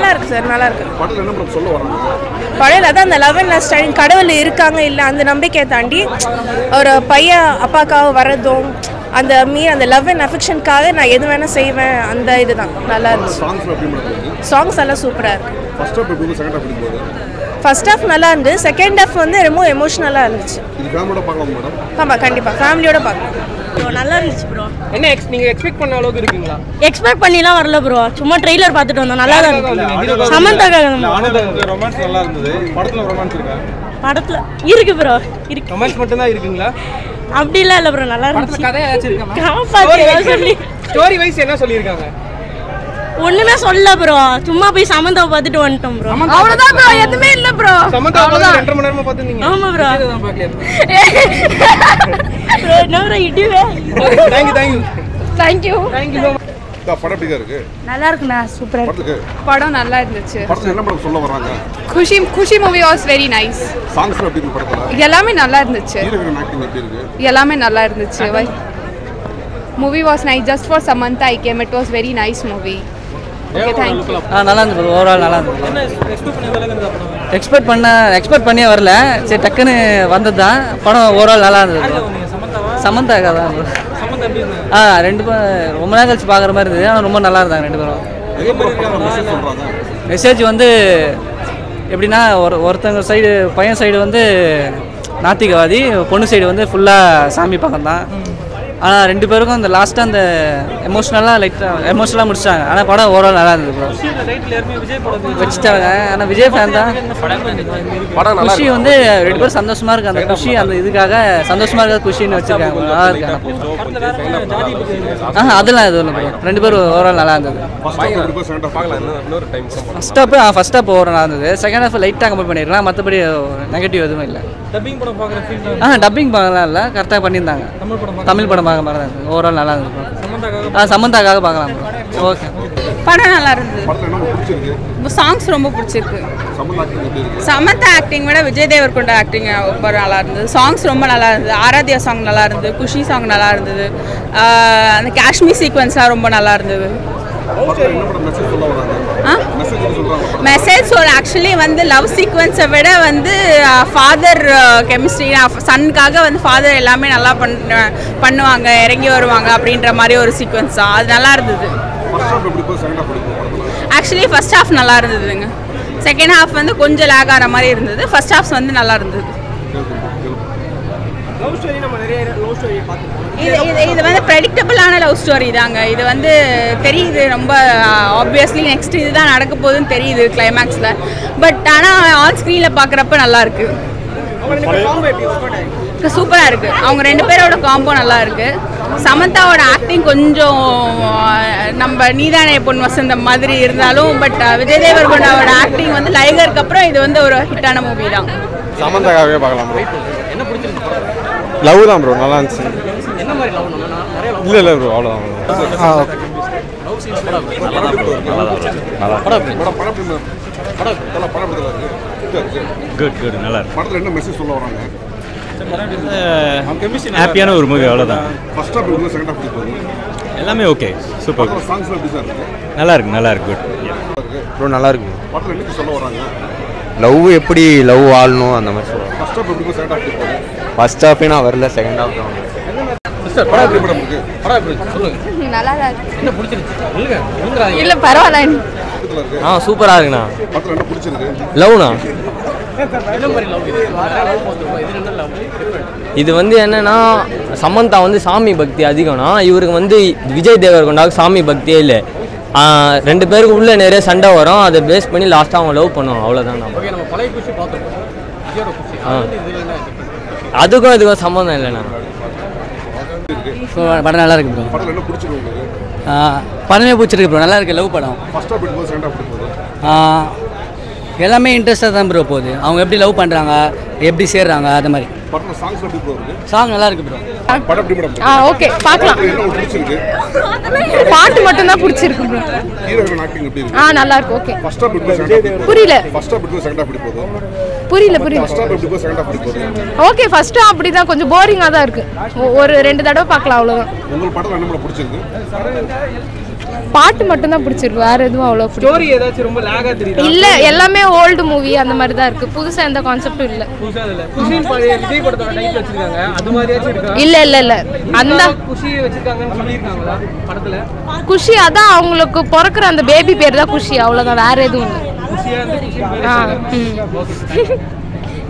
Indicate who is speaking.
Speaker 1: நல்லா இருக்கு சார் நல்லா இருக்கு
Speaker 2: படத்தில் என்ன படம் சொல்ல வராங்க
Speaker 1: பழையில தான் அந்த லவ் அண்ட் அண்டர்ஸ்டாண்டிங் கடவுள் இருக்காங்க இல்லை அந்த நம்பிக்கையை தாண்டி ஒரு பையன் அப்பாக்காக வர்றதும் அந்த மீ அந்த லவ் அண்ட் அஃபெக்ஷனுக்காக நான் எது வேணால் செய்வேன் அந்த இதுதான் நல்லா இருந்துச்சு
Speaker 2: சாங்ஸ்ல எப்படி மேடம் இருக்கு
Speaker 1: சாங்ஸ் எல்லாம் சூப்பராக இருக்கு
Speaker 2: ஃபர்ஸ்ட் ஹாஃப் எப்படி செகண்ட் ஹாஃப் எப்படி போகுது
Speaker 1: ஃபர்ஸ்ட் ஹாஃப் நல்லா இருந்து செகண்ட் ஹாஃப் வந்து ரொம்ப எமோஷ்னலாக இருந்துச்சு
Speaker 2: இது ஃபேமிலியோட பார்க்கலாம் மேடம்
Speaker 1: ஆமாம் கண்டிப்பாக ஃபேமிலியோட பார்க்கலாம்
Speaker 3: நல்லா இருந்துச்சு ப்ரோ
Speaker 4: என்ன எக்ஸ் நீங்க எக்ஸ்பெக்ட் பண்ண அளவுக்கு இருக்குங்களா
Speaker 3: எக்ஸ்பெக்ட் பண்ணிலாம் வரல ப்ரோ சும்மா ட்ரெய்லர் பார்த்துட்டு வந்தோம் நல்லா தான் இருந்துச்சு சமந்தாக்காக
Speaker 5: ரொமான்ஸ் நல்லா இருந்தது படத்துல ரொமான்ஸ் இருக்கா
Speaker 3: படத்துல இருக்கு ப்ரோ இருக்கு
Speaker 4: ரொமான்ஸ் மட்டும் தான் இருக்குங்களா
Speaker 3: அப்படிலாம் இல்லை ப்ரோ நல்லா
Speaker 4: படத்துல
Speaker 3: இருந்துச்சு
Speaker 4: கதை ஏதாச்சும் இருக்கா
Speaker 3: காப்பாத்தி சொல்லி
Speaker 4: ஸ்டோரி வைஸ் என்ன சொல்லியிருக்காங்க
Speaker 3: ஒண்ணுமே சொல்ல ப்ரோ சும்மா போய் சமந்தாவை பார்த்துட்டு வந்துட்டோம் ப்ரோ
Speaker 1: அவ்வளோதான் ப்ரோ எதுவுமே இல்லை ப்ரோ
Speaker 4: சமந்தா பார்த்து ரெண்டரை மணி நேரமா பார்த்துருந்தீங்க
Speaker 3: ஆமா ப்ரோ
Speaker 4: தான் பார்க்கலையா
Speaker 3: ப்ரோ என்ன ப்ரோ இடிவே
Speaker 4: thank you thank you
Speaker 1: thank you
Speaker 4: thank you so
Speaker 2: இந்த படம் எப்படிக்கா இருக்கு
Speaker 1: நல்லா இருக்குண்ணா சூப்பராக
Speaker 2: படத்துக்கு
Speaker 6: படம் நல்லா இருந்துச்சு
Speaker 2: படத்தில் என்ன படம் சொல்ல வராங்க
Speaker 6: Kushi Kushi movie was very nice
Speaker 2: சாங்ஸ்ல எப்படி இருக்கு படத்தில்
Speaker 6: எல்லாமே நல்லா இருந்துச்சு
Speaker 2: ஹீரோ ஹீரோயின் ஆக்டிங் எப்படி இருக்கு
Speaker 6: எல்லாமே நல்லா இருந்துச்சு movie was nice just for Samantha I came it was very nice movie okay thank you
Speaker 7: ஆ நல்லா இருந்தது ப்ரோ ஓவரால் நல்லா இருந்தது எக்ஸ்பெக்ட் பண்ண எக்ஸ்பெக்ட் பண்ணியே வரல சரி டக்குன்னு வந்தது தான் படம் ஓவரால் நல்லா இருந்தது bro. சமந்தாக்கா தான் bro. ஆ ரெண்டு பேரும் ரொம்ப நேரம் கழிச்சு பார்க்குற மாதிரி இருந்தது ஆனால் ரொம்ப நல்லா இருந்தாங்க ரெண்டு பேரும்
Speaker 2: மெசேஜ் சொல்றாங்க
Speaker 7: மெசேஜ் வந்து எப்படின்னா ஒரு ஒருத்தங்க சைடு பையன் சைடு வந்து நாத்திகவாதி பொண்ணு சைடு வந்து ஃபுல்லாக சாமி பக்கம் தான் ஆனால் ரெண்டு பேருக்கும் அந்த லாஸ்ட்டாக அந்த எமோஷ்னலாக லைட்டாக எமோஷ்னலாக முடிச்சிட்டாங்க ஆனால் படம் ஓவரால் நல்லா இருந்தது ப்ரோ வச்சுட்டாங்க ஆனால் விஜய் ஃபேன் தான்
Speaker 2: படம் நல்லா
Speaker 7: குஷி வந்து ரெண்டு பேரும் சந்தோஷமா இருக்கு அந்த குஷி அந்த இதுக்காக சந்தோஷமா இருக்க குஷின்னு வச்சிருக்காங்க நல்லா இருக்காங்க ஆஹா அதெல்லாம் எதுவும் இல்லை bro. ரெண்டு பேரும் ஓவரால் நல்லா இருந்தது
Speaker 2: ஃபர்ஸ்ட் ஹாஃப் எப்படி போய் செகண்ட் ஹாஃப் பார்க்கலாம் இன்னொரு time
Speaker 7: first half first half over நல்லா இருந்தது செகண்ட் ஹாஃப் லைட்டாக கம்பேர் பண்ணிடலாம் மற்றபடி நெகட்டிவ் எதுவும் இல்லை
Speaker 4: டப்பிங் படம் பார்க்குற ஃபீல்
Speaker 7: ஆ டப்பிங் பார்க்கலாம் இல்லை கரெக்டாக பண்ணியிருந்தாங்க
Speaker 4: தமிழ் படம்
Speaker 7: தமிழ் படம் பார்க்க மாதிரி தான் இருந்தது ஓவரால் நல்லா இருந்தது bro.
Speaker 4: சமந்தாக்காக
Speaker 7: ஆ சமந்தாக்காக பார்க்கலாம் ஓகே
Speaker 6: படம் நல்லா இருந்தது
Speaker 2: படத்தில் என்ன பிடிச்சிருக்கு
Speaker 6: சாங்ஸ் ரொம்ப பிடிச்சிருக்கு
Speaker 2: சமந்தா ஆக்டிங் எப்படி இருக்கு
Speaker 6: சமந்தா ஆக்டிங் விட விஜய் தேவர்கொண்ட ஆக்டிங் ரொம்ப நல்லா இருந்தது சாங்ஸ் ரொம்ப நல்லா இருந்தது ஆராத்யா சாங் நல்லா இருந்தது குஷி சாங் நல்லா இருந்தது ஆஹ் அந்த காஷ்மீர் சீக்வன்ஸ்லாம் ரொம்ப நல்லா இருந்தது
Speaker 2: படத்தில் என்ன படம் மெசேஜ் சொல்ல வராங்க
Speaker 6: ஆ
Speaker 2: மெசேஜ் சொல்றாங்க
Speaker 6: மெசேஜ் சொல் ஆக்சுவலி வந்து லவ் சீக்வன்ஸை விட வந்து ஃபாதர் கெமிஸ்ட்ரி சனுக்காக வந்து ஃபாதர் எல்லாமே நல்லா பண்ண பண்ணுவாங்க இறங்கி வருவாங்க அப்படின்ற மாதிரி ஒரு சீக்வன்ஸ் தான் அது நல்லா இருந்தது
Speaker 2: ஃபர்ஸ்ட் ஹாஃப் எப்படி போய் செகண்ட் ஹாஃப் எப்படி போகும் படத்தில்
Speaker 6: ஆக்சுவலி ஃபர்ஸ்ட் ஹாஃப் நல்லா இருந்ததுங்க செகண்ட் ஹாஃப் வந்து கொஞ்சம் லேக் ஆகிற மாதிரி இருந்தது ஃபர்ஸ்ட் ஹாஃப் வந்து நல்லா இருந்தது
Speaker 4: லவ் ஸ்டோரி நம்ம நிறைய லவ் ஸ்டோரி பார்த்துருக்கோம்
Speaker 6: இது இது இது வந்து ப்ரெடிக்டபிளான லவ் ஸ்டோரி தாங்க இது வந்து தெரியுது ரொம்ப ஆப்வியஸ்லி நெக்ஸ்ட் இதுதான் நடக்க போகுதுன்னு தெரியுது கிளைமேக்ஸில் பட் ஆனால் ஆன் ஸ்க்ரீனில் பார்க்குறப்ப நல்லா இருக்கு
Speaker 4: அவங்க ரெண்டு பேரும் காம்போ எப்படி ஒர்க் அவுட் ஆயிருக்கு
Speaker 6: சூப்பராக இருக்கு அவங்க ரெண்டு பேரோட காம்போ நல்லா இருக்கு சமந்தாவோட ஆக்டிங் கொஞ்சம் அஹ், நம்ம நீதானே பொன் வசந்தம் மாதிரி இருந்தாலும் பட் விஜய் தேவர்கொண்டாவோட ஆக்டிங் வந்து லைகருக்கு அப்புறம் இது வந்து ஒரு ஹிட்டான மூவி தான்
Speaker 5: சமந்தாக்காகவே பார்க்கலாம் ப்ரோ
Speaker 4: என்ன பிடிச்சிருக்கு
Speaker 5: லவ் தான் ப்ரோ நல்லா இருந்துச்சு
Speaker 4: என்ன மாதிரி லவ் நம்ம நான் நிறைய love
Speaker 5: இல்லை இல்லை ப்ரோ அவ்வளோதான் ஆ ஓகே
Speaker 2: படம் படம் எப்படி மேம் படம் படம் படம் எப்படி இருக்கு சூப்பரா இருக்கு
Speaker 8: குட் குட் நல்லா
Speaker 2: படத்தில் என்ன மெசேஜ் சொல்ல வராங்க
Speaker 8: இருக்கு ஹாப்பியான ஒரு மூவி அவ்வளோதான்
Speaker 2: ஃபர்ஸ்ட் ஹாஃப் எப்படி செகண்ட் ஹாஃப் எப்படி போகுது
Speaker 8: எல்லாமே ஓகே சூப்பர்
Speaker 2: படத்தில் சாங்ஸ் எப்படி சார் இருக்கு
Speaker 8: நல்லா இருக்கு நல்லா இருக்கு குட்
Speaker 2: இருக்கு
Speaker 5: ப்ரோ நல்லா இருக்கு
Speaker 2: படத்தில் என்ன சொல்ல வராங்க
Speaker 5: லவ் எப்படி லவ் வாழணும் அந்த மாதிரி சொல்லுவாங்க
Speaker 2: ஃபர்ஸ்ட் ஹாஃப் எப்படி போய் செகண்ட் ஹாஃப் எப்படி போகுது
Speaker 5: ஃபர்ஸ்ட் ஹாஃபே நான் வரல செகண்ட் ஹாஃப் தான்
Speaker 2: சார் படம் எப்படி படம் இருக்கு
Speaker 4: படம் எப்படி இருக்கு? சொல்லுங்க
Speaker 6: நல்லா தான்
Speaker 4: என்ன பிடிச்சிருச்சு சொல்லுங்க சொல்லுங்க
Speaker 6: இல்லை பரவாயில்ல
Speaker 2: படத்தில் இருக்கு
Speaker 7: ஆ சூப்பராக இருக்குண்ணா
Speaker 2: படத்தில் என்ன பிடிச்சிருக்கு
Speaker 7: லவ்ண்ணா
Speaker 4: என்ன மாதிரி லவ் இது நிறைய லவ் பார்த்துருக்கோம் இது என்ன லவ்
Speaker 7: இது வந்து என்னன்னா சமந்தா வந்து சாமி பக்தி அதிகம்னா இவருக்கு வந்து விஜய் தேவர்கொண்டாவுக்கு சாமி பக்தியே இல்லை ரெண்டு பேருக்கு உள்ள நிறைய சண்டை வரும் அதை பேஸ் பண்ணி லாஸ்ட்டாக அவங்க லவ் பண்ணுவோம் அவ்வளோதான் நம்ம
Speaker 4: ஓகே நம்ம பழைய குஷி பார்த்துருக்கோம் விஜயோட குஷி அது வந்து இதில் என்ன difference?
Speaker 7: அதுக்கும் இதுக்கும் சம்மந்தம் இல்லைண்ணா
Speaker 9: படம் நல்லா இருக்கு ப்ரோ
Speaker 2: படத்தில் என்ன பிடிச்சிருக்கு உங்களுக்கு
Speaker 9: படமே பிடிச்சிருக்கு ப்ரோ நல்லா இருக்கு லவ் படம்
Speaker 2: ஃபர்ஸ்ட் ஹாஃப் எப்படி போகுது செகண்ட் ஹாஃப் எப்படி போகுது
Speaker 9: ஆ, எல்லாமே இன்ட்ரெஸ்டாக தான் ப்ரோ போகுது அவங்க எப்படி லவ் பண்ணுறாங்க எப்படி சேர்றாங்க அது மாதிரி
Speaker 2: படத்தில் சாங்ஸ் எப்படி போகுது
Speaker 9: சாங் நல்லா இருக்கு ப்ரோ
Speaker 2: படம் எப்படி மேடம்
Speaker 1: ஆ ஓகே பார்க்கலாம்
Speaker 2: என்ன உங்களுக்கு பிடிச்சிருக்கு
Speaker 1: பாட்டு மட்டும் தான் பிடிச்சிருக்கு bro.
Speaker 2: ஹீரோ ஹீரோயின் ஆக்டிங் எப்படி இருக்கு
Speaker 1: ஆ நல்லா இருக்கு ஓகே
Speaker 2: ஃபர்ஸ்ட் ஹாஃப் எப்படி செகண்ட் ஹாஃப்
Speaker 1: புரியல
Speaker 2: ஃபர்ஸ்ட் ஹாஃப் எப்படி செகண்ட் ஹாஃப் எப்படி போகுது
Speaker 1: புரியல புரியல
Speaker 2: ஃபர்ஸ்ட் ஹாஃப் எப்படி போகுது செகண்ட் ஹாஃப் எப்படி போகுது
Speaker 1: ஓகே ஃபர்ஸ்ட் அப்படி தான் கொஞ்சம் போரிங்காக தான் இருக்கு ஒ- ஒரு ரெண்டு தடவை பார்க்கலாம் அவ்வளோதான்
Speaker 2: உங்களுக்கு படத்தில் என்ன மேடம் பிடிச்சிருக்கு
Speaker 10: பாட்டு மட்டும் தான் பிடிச்சிருக்கு வேற எதுவும் அவ்வளோ
Speaker 4: ஸ்டோரி ஏதாச்சும் ரொம்ப லேகா தெரியுதா
Speaker 10: இல்ல எல்லாமே ஓல்டு மூவி அந்த மாதிரி தான் இருக்கு புதுசா எந்த கான்செப்டும் இல்ல
Speaker 4: புதுசா இல்ல குஷின் பழைய விஜய் படத்தோட டைட்டில் வச்சிருக்காங்க அது மாதிரியாச்சும் இருக்கா
Speaker 10: இல்ல இல்ல இல்ல அந்த
Speaker 4: குஷி வச்சிருக்காங்கன்னு சொல்லியிருக்காங்களா படத்துல
Speaker 10: குஷி அதான் அவங்களுக்கு பிறக்கிற அந்த பேபி பேர் தான் குஷி அவ்வளவுதான் வேற எதுவும் இல்லை
Speaker 4: குஷியா இருந்து குஷின்
Speaker 10: ஆ
Speaker 4: பேர்
Speaker 10: ம்